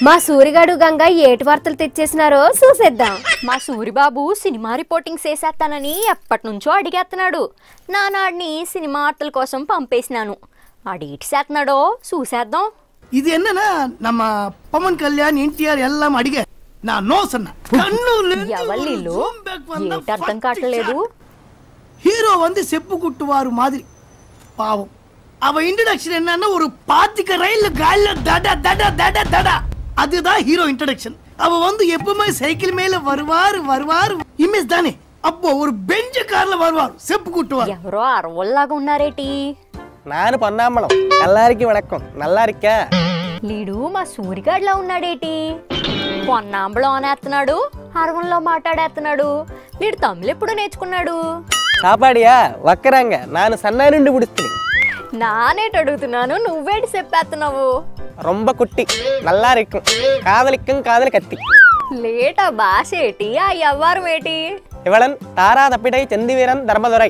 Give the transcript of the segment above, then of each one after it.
మా సూరిగాడు గంగ ఏటి వార్తలు తెచ్చేసినారో చూసేద్దాం మా సూరిబాబు సినిమా రిపోర్టింగ్ చేసేస్తానని ఎప్పటి నుంచో అడిగేస్తున్నాడు నానాడిని సినిమా వార్తల కోసం పంపేసినాను అడిగిటి చేస్తున్నాడో చూసేద్దాం இது என்னன்னா நம்ம பவன் கல்யாண் என்டிஆர் எல்லாம் அடிக நான் நோ சொன்னேன் கண்ணுல இருந்து ஒரு ఎవరిల్లు zoom back வந்தா ఏటి అర్థం first కావట్లేదు shot. ஹீரோ வந்து செப்பு குட்டுவாரு மாதிரி பாவம் அவ இன்ட்ரடக்ஷன் என்னன்னா ஒரு பாத்திக்க ரயில்ல கால்ல தட தட தட தட அதுதான் ஹீரோ இன்ட்ரடக்ஷன் அவ வந்து எப்பவுமே சைக்கிள் மேல வருவாரு வருவாரு இமேஜ் தானே அப்போ ஒரு பெஞ்ச கார்ல வருவார் செப்பு குட்டுவார் ఎవరో అరవల్లాగా ఉన్నారేటి నాను పొన్నాంబళం నల్లారికి వణక్కం నల్లారిక్క లీడు మా సూరిగాడిలా ఉన్నాడేటి పొన్నాంబళం అనేస్తున్నాడు అరవంలో మాట్లాడేస్తున్నాడు లీడు తమిళ ఎప్పుడు నేర్చుకున్నాడు సాపాడియా వక్కరంగ నాను సన్నా నుండి పుడుస్తుంది నానేటి అడుగుతున్నాను నువ్వేటి చెప్పేస్తున్నావు రొంబ కుట్టి నల్లారిక్కం కాదలిక్కం కాదలి కత్తి లేటా భాష ఏటి ఆ ఎవ్వరం ఏటి ఇవళన్ తారా తప్పిటై చందివీరన్ ధర్మదొరై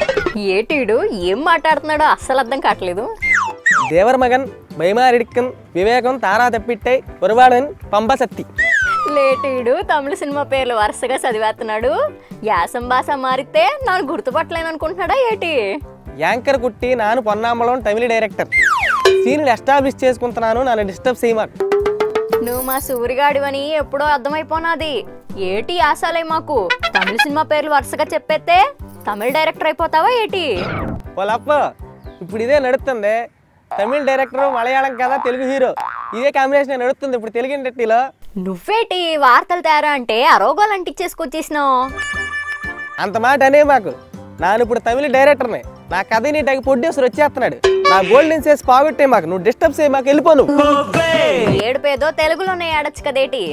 ఏటీడు ఏం మాట్లాడుతున్నాడో అస్సలు అర్థం కావట్లేదు దేవర్ మగన్ భయమారిడిక్కన్ వివేకం తారా తప్పిట్టై ఒరువాడన్ పంప సత్తి లేటీడు తమిళ సినిమా పేర్లు వరుసగా చదివేస్తున్నాడు యాసం భాష మారితే నన్ను గుర్తుపట్టలేను అనుకుంటున్నాడా ఏటి యాంకర్ కుట్టి నాను పొన్నాంబళం తమిళ డైరెక్టర్ సీన్లు ఎస్టాబ్లిష్ చేసుకుంటున్నాను నన్ను డిస్టర్బ్ చేయమాకు నువ్వు మా సూరిగాడివని ఎప్పుడో అర్థమైపోనాది ఏటి ఆశాలే మాకు తమిళ సినిమా పేర్లు వరుసగా చెప్పేస్తే తమిళ డైరెక్టర్ అయిపోతావా ఏటి వాళ్ళప్ప ఇప్పుడు ఇదే నడుస్తుంది తమిళ డైరెక్టర్ మలయాళం కదా తెలుగు హీరో ఇదే కాంబినేషన్ నడుస్తుంది ఇప్పుడు తెలుగు ఇండస్ట్రీలో నువ్వేటి వార్తలు తేరా అంటే అరోగాలు అంటించేసుకొచ్చేసినావు అంత మాట అనే మాకు నాను ఇప్పుడు తమిళ డైరెక్టర్ని నా కథ నీ టైం ప్రొడ్యూసర్ వచ్చేస్తున్నాడు నా గోల్డెన్ సేస్ పాగొట్టే మాకు నువ్వు డిస్టర్బ్ చేయి మాకు వెళ్ళిపో నువ్వు ఏడుపేదో తెలుగులోనే ఆడొచ్చు కదేటి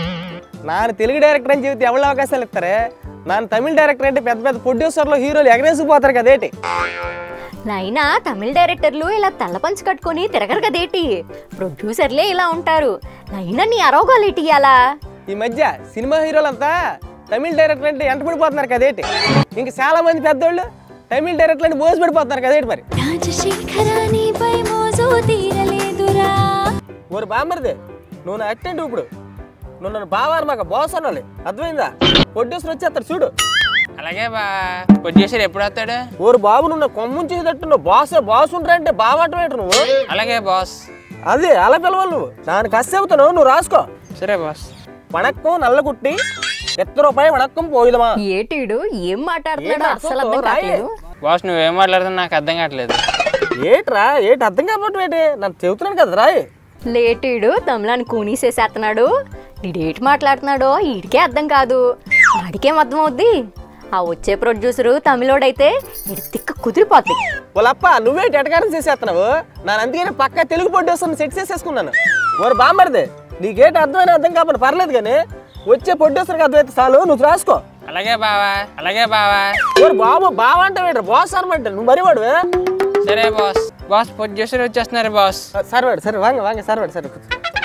నాను తెలుగు డైరెక్టర్ అని చెబితే ఎవరు అవకాశాలు ఇస్తారే నాను తమిళ డైరెక్టర్ అంటే పెద్ద పెద్ద ప్రొడ్యూసర్లు హీరోలు ఎగరేసిపోతారు కదేటి నైనా తమిళ డైరెక్టర్లు ఇలా తెల్ల పంచి కట్టుకొని తిరగరు కదేటి ప్రొడ్యూసర్లే ఇలా ఉంటారు నైనా నీ అరోగాలేటి అలా ఈ మధ్య సినిమా హీరోలంతా తమిళ డైరెక్టర్ అంటే ఎంట పడిపోతున్నారు కదేటి ఇంక చాలా మంది పెద్దోళ్ళు తమిళ డైరెక్టర్ అంటే మోసి పడిపోతున్నారు కదేటి మరి రాజశేఖరానిపై మోజు తీరలేదురా ఓరి బామ్మరిది నువ్వు నా అట్టండి ఇప్పుడు నువ్వు నన్ను బావారు మాకు బాస్ అన్నాలి అర్థమైందా ప్రొడ్యూసర్ వచ్చేస్తాడు చూడు అలాగే బా ప్రొడ్యూసర్ ఎప్పుడు వస్తాడు ఓరు బాబు నువ్వు నా కొమ్ముంచేటట్టు నువ్వు బాస్ బాస్ ఉంటా అంటే బావాటం ఏంటి నువ్వు అలాగే బాస్ అదే అలా పిలవాలి నువ్వు దానికి కసి చెబుతాను నువ్వు రాసుకో సరే బాస్ వణక్కం నల్లగుట్టి ఎత్త రూపాయి వణక్కం పోయిదమా ఏటీడు ఏం మాట్లాడుతున్నాడో ఏం అస్సలు అర్థం అర్థం కావట్లేదు బాస్ నువ్వేం మాట్లాడుతున్నా నాకు అర్థం కావట్లేదు ఏట్రా ఏటి అర్థం కాకపోవటం ఏంటి నన్ను చెబుతున్నాను కదా రాయ్ లేటీడు తమిళాన్ని కూనీసేసేస్తున్నాడు ఈడేటి మాట్లాడుతున్నాడో ఈడికే అర్థం కాదు వాడికేం అర్థం అవుద్ది ఆ వచ్చే ప్రొడ్యూసరు తమిళోడైతే ఇడి తిక్క కుదిరిపోద్ది వాళ్ళప్ప నువ్వే ఎటకారం చేసేస్తున్నావు నేను అందుకనే పక్క తెలుగు ప్రొడ్యూసర్ని సెట్ చేసేసుకున్నాను ఓరు బామ్మరిది నీకేటి అర్థమైనా అర్థం కాకపోతే పర్లేదు కానీ వచ్చే ప్రొడ్యూసర్కి అర్థమైతే చాలు నువ్వు రాసుకో అలాగే బావా అలాగే బావా ఓరు బాబు బావ అంటే వేడు బాస్ అనమాట నువ్వు మరి వాడువే సరే బాస్ బాస్ ప్రొడ్యూసర్ వచ్చేస్తున్నారు బాస్ సరే వాడు సరే వాంగ వాంగ సరే వాడు సరే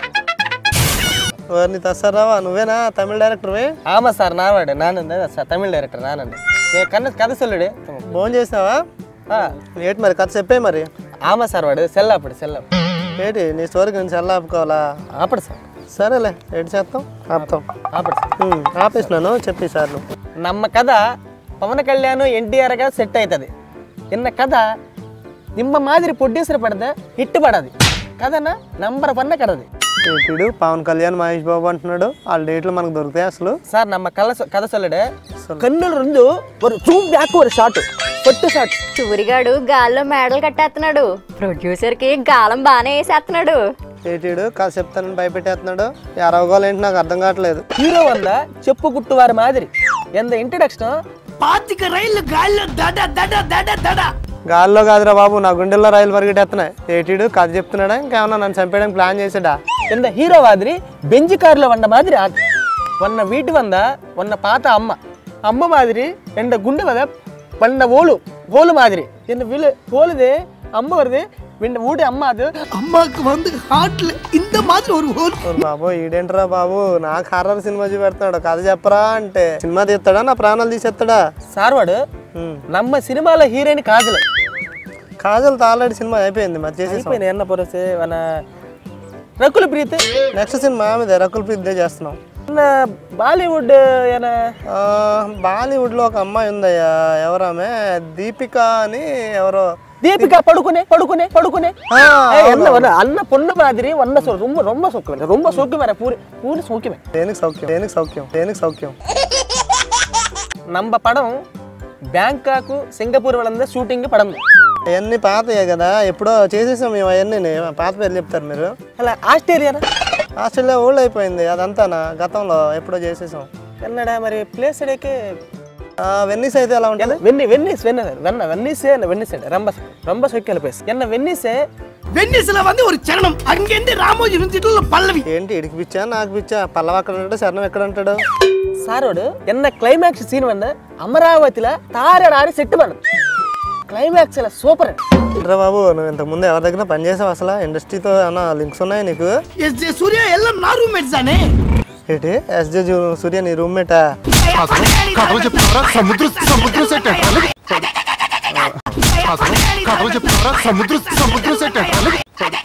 వారిని తస్తారావా నువ్వేనా తమిళ డైరెక్టర్వి ఆమా సార్ నావాడు నానండి సార్ తమిళ డైరెక్టర్ నానండి నేను కన్న కథ సొల్లుడే ఫోన్ చేసినావా ఏంటి మరి కథ చెప్పే మరి ఆమా సార్ వాడు సెల్ అప్పుడు సెల్ ఏంటి నీ స్టోరీకి నేను సెల్ ఆపుకోవాలా ఆపడు సార్ సరేలే ఏంటి చేస్తాం ఆపుతాం ఆపడు సార్ ఉమ్, ఆపేసినాను చెప్పి సార్ నువ్వు ನಮ್ಮ ಕದ ಪವನ್ ಕಲ್ಯಾಣ್ ಎನ್ ಟಿ ಆರ್ಗೆ ಸೆಟ್ ಆಯ್ತದೆ ಇನ್ನ ಕದ ನಿಮ್ಮ ಮಾದಿರಿ ಪ್ರೊಡ್ಯೂಸರ್ ಪಡೆದ ಹಿಟ್ಟು ಪಡದು కదనా నంబర్ వన్ కదది ఇప్పుడు పవన్ కళ్యాణ్ మహేష్ బాబు అంటున్నాడు వాళ్ళ డేట్లు మనకు దొరుకుతాయి అసలు సార్ நம்ம కల కథ సొల్లడే కన్నులు రెండు ஒரு జూమ్ బ్యాక్ ஒரு షాట్ పొట్టు షాట్ చూరిగాడు గాల్లో మేడలు కట్టేస్తున్నాడు ప్రొడ్యూసర్కి గాలం బాగానే వేసేస్తున్నాడు ఏటీడు కథ చెప్తానని భయపెట్టేస్తున్నాడు ఎరవగోలు ఏంటి నాకు అర్థం కావట్లేదు హీరో వంద చెప్పు గుట్టువారి మాదిరి ఎంత ఇంట్రడక్షన్ பாத்திக்க ரயில்ல கால்ல தட தட தட தட గాల్లో కాదురా బాబు నా గుండెల్లో రైలు పరిగెట్టేస్తున్నాయి ఏటీడు కథ చెప్తున్నాడా ఇంకేమన్నా నన్ను చంపేయడానికి ప్లాన్ చేసాడా ఎంత హీరో మాదిరి బెంజ్ కారులో వంద మాదిరి ఆకు వన్న వీటి వంద వన్న పాత అమ్మ అమ్మ మాదిరి ఎండ గుండె వద పండ ఓలు ఓలు మాదిరి என்ன விழு ஓலுது அம்மா வருது விண்ட வீட்டு அம்மா அது அம்மாக்கு வந்து ஹார்ட்ல இந்த மாதிரி ஒரு ஹோல் ఓ బాబు ఈడేంట్రా బాబు నాకు హర్రర్ సినిమా చూపెడుతున్నాడు కథ చెప్పరా అంటే సినిమా తీస్తాడా నా ప్రాణాలు తీసేస్తాడా సార్వాడు ఉమ్. నమ్మ సినిమాలో హీరోయిన్ కాజల్ కాజల్తో ఆల్రెడీ సినిమా అయిపోయింది మరి చేసేసాం అయిపోయింది ఎన్న పొరసే మన రకుల్ ప్రీత్ నెక్స్ట్ సినిమా మీద రకుల్ ప్రీత్ దే చేస్తున్నాం అన్న బాలీవుడ్ ఏనా ఆ, బాలీవుడ్లో ఒక అమ్మాయి ఉందయ్యా ఎవరామె దీపిక అని ఎవరో దీపిక పడుకునే పడుకునే పడుకునే ఆ, ஏய், என்ன வர அண்ணா பொண்ணு மாதிரி வண்ண சொல் ரொம்ப ரொம்ப சோக்குமே ரொம்ப சோக்குமே பூரி பூரி சோக்குமே దేనికి సౌఖ్యం దేనికి సౌఖ్యం దేనికి సౌఖ్యం நம்ம படம் బ్యాంకాక్ సింగపూర్ వాళ్ళందరూ షూటింగ్ పడం అవన్నీ పాతయే కదా ఎప్పుడో చేసేసాం మేము అవన్నీ పాత పేరు చెప్తారు మీరు అలా ఆస్ట్రేలియానా ఆస్ట్రేలియా ఓల్డ్ అయిపోయింది అదంతానా గతంలో ఎప్పుడో చేసేసాం కన్నడ మరి ప్లేస్ ఎడకే ఆ, వెన్నీస్ అయితే ఎలా ఉంటుంది వెన్ని వెన్నీస్ వెన్న వెన్న వెన్నీసే వెన్నీస్ ரொம்ப ரொம்ப சொக்கல பேஸ் என்ன வென்னீஸே వెన్నెస్లో வந்து ஒரு చరణం అంగెండి రామోజీ నుంచి పల్లవి ఏంటి ఇడికి పిచ్చా నాకు పిచ్చా పల్లవ అక్కడ ఉంటాడు శరణం ఎక్కడ ఉంటాడు சாரோடு என்ன கிளைமேக்ஸ் சீன் வந்து అమరావతిలో తారడారి సెట్ పడదు క్లైమాక్స్ సూపర్ రా బాబు నువ్వు ఇంతకు ముందు ఎవరి దగ్గర పనిచేసావు అసలు ఇండస్ట్రీతో ఏమన్నా లింక్స్ ఉన్నాయి నీకు ఎస్ జే సూర్య ఎల్లం నా రూమ్మేట్స్ అనే ఏంటి ఎస్జే సూర్య నీ రూమ్మేటా కథలు చెప్తున్నారా సముద్ర సముద్ర సెట్ అలాగే కథలు చెప్తున్నారా సముద్ర సముద్ర సెట్ అలాగే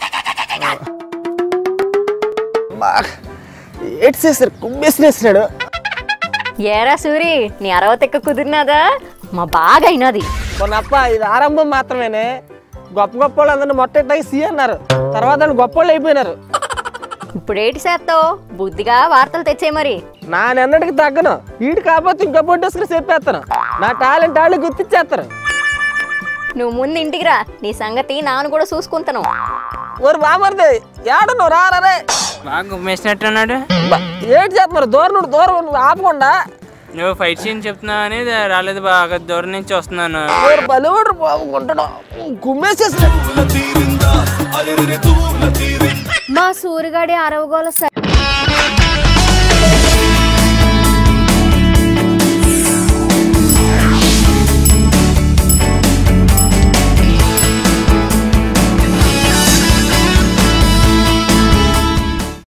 ఏడ్చేసారు కుమ్మేసినేసినాడు ఏరా సూరి నీ అరవతెక్క కుదిరినాదా మా బాగా అయినది మొన్న అప్ప ఇది ఆరంభం మాత్రమేనే గొప్ప గొప్ప వాళ్ళు అందరిని మొట్టెట్టాయి సి అన్నారు తర్వాత వాళ్ళు గొప్ప వాళ్ళు అయిపోయినారు ఇప్పుడు ఏటి చేస్తావు బుద్ధిగా వార్తలు తెచ్చే మరి నా నిన్నటికి తగ్గను వీడు కాకపోతే ఇంకా పొట్టేసుకుని చెప్పేస్తాను నా టాలెంట్ వాళ్ళు గుర్తించేస్తారు నువ్వు ముందు ఇంటికి రా నీ సంగతి నాను కూడా చూసుకుంటాను ఓరు బామర్ది ఏడ నువ్వు రారే బాగా గుమ్మేసినట్టున్నాడు ఏడు చేస్తున్నారు దూరం నుండి దూరం నువ్వు ఆపకుండా నువ్వు ఫైట్ సీన్ చెప్తున్నావు అని రాలేదు బాగా దూరం నుంచి వస్తున్నాను ఓరు బలివాడు బాగుంటాడు గుమ్మేసేసిన మా సూరిగాడి అరవగోల